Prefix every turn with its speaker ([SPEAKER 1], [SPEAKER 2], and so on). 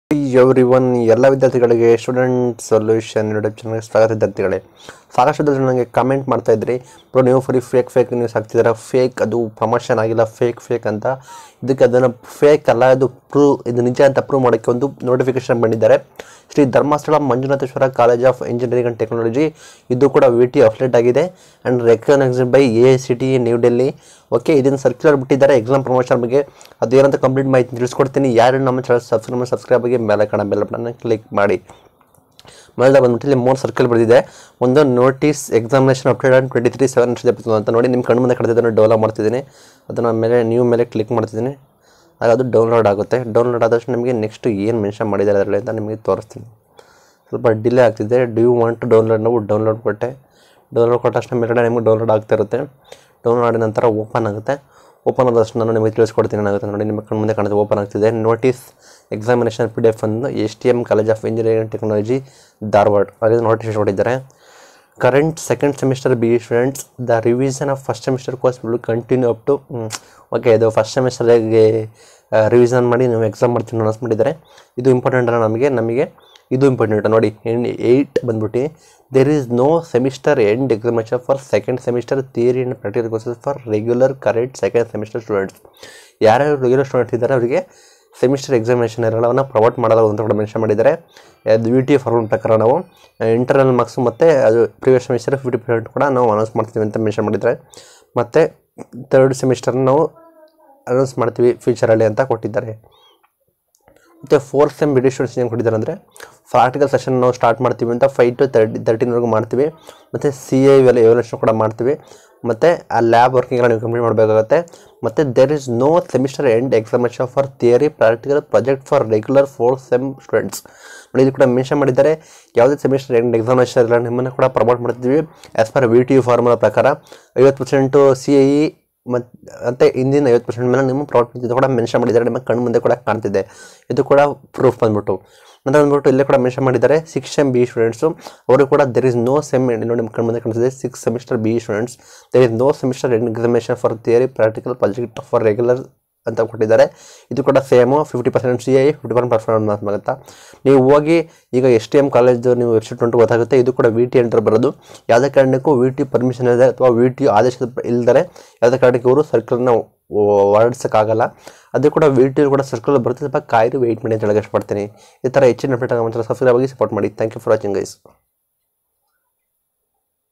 [SPEAKER 1] every one ಎಲ್ಲ ವಿದ್ಯಾರ್ಥಿಗಳಿಗೆ student solution YouTube ಚಾನಲ್ಗೆ ಸ್ವಾಗತ ವಿದ್ಯಾರ್ಥಿಗಳೇ ಸಾಕಷ್ಟು ವಿದ್ಯಾರ್ಥಿಗಳು ನನಗೆ ಕಮೆಂಟ್ ಮಾಡ್ತಾ ಇದ್ರಿ ಬ್ರೋ ನೀವು ಫರಿ ಫೇಕ್ ಫೇಕ್ ನ್ಯೂಸ್ ಹಾಕ್ತಿದ್ದೀರಾ ಫೇಕ್ ಅದು ಪ್ರಮೋಷನ್ ಆಗಿಲ್ಲ ಫೇಕ್ ಫೇಕ್ ಅಂತ ಇದಕ್ಕೆ ಅದನ್ನು ಫೇಕ್ ಅಲ್ಲ ಅದು ಪ್ರೂವ್ ಇದು ನಿಜ ಅಂತ ಪ್ರೂವ್ ಮಾಡೋಕ್ಕೆ ಒಂದು ನೋಟಿಫಿಕೇಶನ್ ಬಂದಿದ್ದಾರೆ Shri Dharmasthala Manjunatheshwara college of engineering and technology ಇದು ಕೂಡ ವಿ ಟಿ ಅಫ್ಲೇಟ್ ಆಗಿದೆ and recognised by A C T new Delhi okay ಇದನ್ನು ಸರ್ಕ್ಯುಲರ್ ಬಿಟ್ಟಿದ್ದಾರೆ ಎಕ್ಸಾಮ್ ಪ್ರಮೋಷನ್ ಬಗ್ಗೆ ಅದು ಏನಂತ ಕಂಪ್ಲೀಟ್ ಮಾಹಿತಿ ತಿಳಿಸ್ಕೊಡ್ತೀನಿ ಯಾರು ನಮ್ಮ ಚಾನಲ್ ಸಬ್ಸ್ಕ್ರೈಬ್ ಸಬ್ಸ್ಕ್ರೈಬ್ ಆಗಿ ಮೇಲೆ ಕಾಣ ಬೆಲ್ ಬಟನ್ನ ಕ್ಲಿಕ್ ಮಾಡಿ ಮೇಲೆ ಬಂದ್ಬಿಟ್ಟು ಇಲ್ಲಿ ಮೂರು ಸರ್ಕಲ್ ಬರೆದಿದೆ ಒಂದು notice examination update on twenty three seven episode ಅಂತ ನೋಡಿ ನಿಮ್ಮ ಕಣ್ಣು ಮುಂದೆ ಕಡ್ದಿದ್ದನ್ನು ಡೌನ್ಲೋಡ್ ಮಾಡ್ತಿದ್ದೀನಿ ಅದನ್ನು ಮೇಲೆ ನೀವು ಮೇಲೆ ಕ್ಲಿಕ್ ಮಾಡ್ತಿದ್ದೀನಿ ಆಗ ಅದು ಡೌನ್ಲೋಡ್ ಆಗುತ್ತೆ ಡೌನ್ಲೋಡ್ ಆದಷ್ಟು ನಿಮಗೆ ನೆಕ್ಸ್ಟ್ ಏನು ಮೆನ್ಷನ್ ಮಾಡಿದ್ದಾರೆ ಅದರಲ್ಲಿ ಅಂತ ನಿಮಗೆ ತೋರಿಸ್ತೀನಿ ಸ್ವಲ್ಪ ಡಿಲೇ ಆಗ್ತಿದೆ do you want to download ನಾವು ಡೌನ್ಲೋಡ್ ಕೊಟ್ಟೆ ಡೌನ್ಲೋಡ್ ಕೊಟ್ಟ ತಕ್ಷಣ ಮೇಲ್ಗಡೆ ನಿಮಗೆ ಡೌನ್ಲೋಡ್ ಆಗ್ತಾ ಇರುತ್ತೆ ಡೌನ್ಲೋಡ್ ಆದ ನಂತರ ಓಪನ್ ಆಗುತ್ತೆ ಓಪನ್ ಆದಷ್ಟು ನಾನು ನಿಮಗೆ ತಿಳಿಸ್ಕೊಡ್ತೀನಿ ಏನಾಗುತ್ತೆ ನೋಡಿ ನಿಮ್ಮ ಕಣ್ಣು ಮುಂದೆ ಕಾಣುತ್ತೆ ಓಪನ್ ಆಗ್ತಿದೆ notice examination P D F ಅನ್ನು S D M college of engineering and technology Dharwad ಅದೇ ನೋಟಿಫಿಕೇಶನ್ ಕೊಟ್ಟಿದ್ದಾರೆ current second semester B students the revision of first semester course will continue up to okay ಇದು first ಸೆಮಿಸ್ಟರ್ಗೆ revision ಮಾಡಿ ನೀವು exam ಮಾಡ್ತೀನಿ announce ಮಾಡಿದ್ದಾರೆ ಇದು ಇಂಪಾರ್ಟೆಂಟ್ ಅಲ್ಲ ನಮಗೆ ನಮಗೆ ಇದು ಇಂಪಾರ್ಟೆಂಟ್ ನೋಡಿ ಏಯ್ಟ್ ಬಂದ್ಬಿಟ್ಟು there is no semester end examination for second semester theory and practical courses for regular current second semester students ಯಾರ್ಯಾರು ರೆಗ್ಯುಲರ್ ಸ್ಟೂಡೆಂಟ್ಸ್ ಇದ್ದಾರೆ ಅವರಿಗೆ ಸೆಮಿಸ್ಟರ್ ಎಕ್ಸಾಮಿನೇಷನ್ ಎಲ್ಲವನ್ನು ಪ್ರೊವೈಡ್ ಮಾಡಲ್ಲ ಅಂತ ಕೂಡ ಮೆನ್ಷನ್ ಮಾಡಿದ್ದಾರೆ ಅದು ವಿ ಟಿ ಫಾರ್ಮ್ ಪ್ರಕಾರ ನಾವು ಇಂಟರ್ನಲ್ ಮಾರ್ಕ್ಸು ಮತ್ತು ಅದು ಪ್ರಿವಿಯಸ್ ಸೆಮಿಸ್ಟರ್ ಫಿಫ್ಟಿ ಪರ್ಸೆಂಟ್ ಕೂಡ ನಾವು ಅನೌನ್ಸ್ ಮಾಡ್ತೀವಿ ಅಂತ ಮೆನ್ಷನ್ ಮಾಡಿದ್ದಾರೆ ಮತ್ತು ತರ್ಡ್ ಸೆಮಿಸ್ಟರ್ನ ನಾವು ಅನೌನ್ಸ್ ಮಾಡ್ತೀವಿ ಫ್ಯೂಚರಲ್ಲಿ ಅಂತ ಕೊಟ್ಟಿದ್ದಾರೆ ಮತ್ತು ಫೋರ್ತ್ ಸೆಮ್ ಬಿಡಿ ಸ್ಟೂಡೆಂಟ್ಸ್ ಏನು ಕೊಟ್ಟಿದ್ದಾರೆ ಅಂದರೆ ಪ್ರಾಕ್ಟಿಕಲ್ ಸೆಷನ್ ನಾವು ಸ್ಟಾರ್ಟ್ ಮಾಡ್ತೀವಿ ಅಂತ ಫೈವ್ ಟು ತರ್ಟಿ ತರ್ಟೀನ್ವರೆಗೂ ಮಾಡ್ತೀವಿ ಮತ್ತು ಸಿ ಎ ಇವೆಲ್ಲ ಎವಲ್ಯೂಷನ್ ಕೂಡ ಮಾಡ್ತೀವಿ ಮತ್ತು ಆ ಲ್ಯಾಬ್ ವರ್ಕಿಂಗ್ ನೀವು ಕಂಪ್ಲೀಟ್ ಮಾಡಬೇಕಾಗುತ್ತೆ ಮತ್ತು there is no semester end examination for theory practical project for regular fourth sem students ನೋಡಿ ಇದು ಕೂಡ ಮೆನ್ಷನ್ ಮಾಡಿದ್ದಾರೆ ಯಾವುದೇ ಸೆಮಿಸ್ಟರ್ ಎಂಡ್ ಎಕ್ಸಾಮಿನೇಷನ್ ಇಲ್ಲ ನಿಮ್ಮನ್ನು ಕೂಡ ಪ್ರಮೋಟ್ ಮಾಡ್ತೀವಿ as per V T U formula ಪ್ರಕಾರ ಐವತ್ತು ಪರ್ಸೆಂಟು ಸಿ ಐ ಇ ಮತ್ತು ಮತ್ತು ಹಿಂದಿನ ಐವತ್ತು ಪರ್ಸೆಂಟ್ ಮೇಲೆ ನಿಮ್ಮ ಪ್ರಾಡಕ್ಟ್ ಇದು ಕೂಡ ಮೆನ್ಷನ್ ಮಾಡಿದ್ದಾರೆ ನಿಮ್ಮ ಕಣ್ಣು ಮುಂದೆ ಕೂಡ ಕಾಣ್ತಿದೆ ಇದು ಕೂಡ ಪ್ರೂಫ್ ಬಂದ್ಬಿಟ್ಟು ನಂತರ ಬಂದ್ಬಿಟ್ಟು ಇಲ್ಲೇ ಕೂಡ ಮೆನ್ಷನ್ ಮಾಡಿದ್ದಾರೆ ಸಿಕ್ಸ್ ಎಮ್ ಬಿ ಸ್ಟೂಡೆಂಟ್ಸು ಅವರು ಕೂಡ ದೆರ್ ಇಸ್ ನೋ ಸೆಮ್ ನೋಡಿ ನಿಮ್ಮ ಕಣ್ಣು ಮುಂದೆ ಕಾಣ್ತಿದೆ six semester B students there is no semester examination for theory practical project for regular ಅಂತ ಕೊಟ್ಟಿದ್ದಾರೆ ಇದು ಕೂಡ same fifty percent C I fifty percent performance ಆಗುತ್ತಾ ನೀವು ಹೋಗಿ ಈಗ ಎಸ್ ಟಿ ಎಮ್ ಕಾಲೇಜು ನೀವು ವೆಬ್ಸೈಟ್ ಉಂಟು ಗೊತ್ತಾಗುತ್ತೆ ಇದು ಕೂಡ ವಿ ಟಿ ಎಂಟರ್ ಬರೋದು ಯಾವುದೇ ಕಾರಣಕ್ಕೂ ವಿ ಟಿ ಪರ್ಮಿಷನ್ ಇದೆ ಅಥವಾ ವಿ ಟಿ ಆದೇಶ ಇಲ್ಲದರೆ ಯಾವುದೇ ಕಾರಣಕ್ಕೆ ಇವರು ಸರ್ಕಲ್ನ ಹೊರಡಿಸೋಕ್ಕಾಗಲ್ಲ ಅದು ಕೂಡ ವಿ ಟಿ ಕೂಡ ಸರ್ಕಲ್ ಬರುತ್ತೆ ಸ್ವಲ್ಪ ಕಾಯ್ದು ವೆಯ್ಟ್ ಮಾಡಿ ಅಂತ ಹೇಳಕ್ಕೆ ಇಷ್ಟಪಡ್ತೀನಿ ಈ ಥರ ಹೆಚ್ಚಿನ ಅಪ್ಡೇಟ್ ಆಗಿ ಸಬ್ಸ್ಕ್ರೈಬ್ ಆಗಿ ಸಪೋರ್ಟ್ ಮಾಡಿ thank you for watching guys